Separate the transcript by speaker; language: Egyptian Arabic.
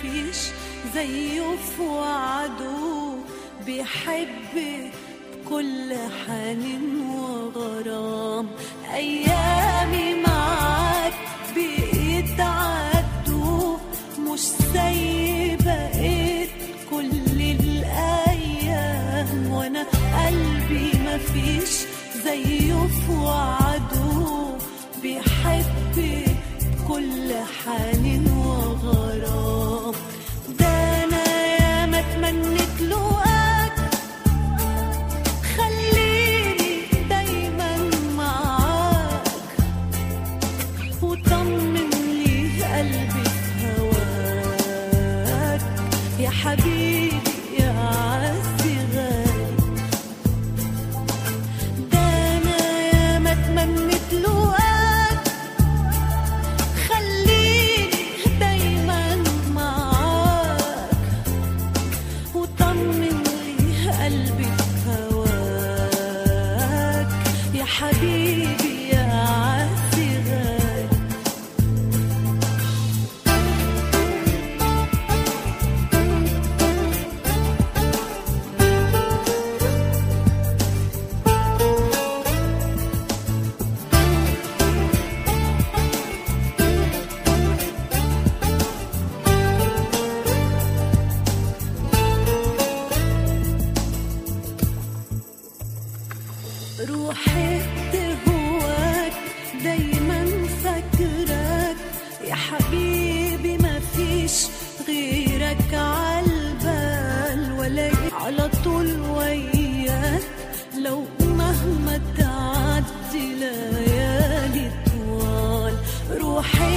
Speaker 1: مفيش زيه في وعده بيحب بكل حنين وغرام أيامي معاك بيتعدوا مش زي بقيت كل الأيام وأنا قلبي مفيش زيه في وعده بيحب بكل حنين وغرام ده أنا ياما اتمنيت لقاك خليني دايما معاك وطمن لي قلبي في هواك يا حبيبي يا عزي غالي ده انا ياما اتمنيت لقاك خليني دايما معاك وطمن لي قلبي في هواك يا حبيبي يا عزي غالي روحي تهواك دايما فاكراك يا حبيبي ما فيش غيرك عالبال ولا على طول وياك لو مهما تعدي ليالي طوال روحي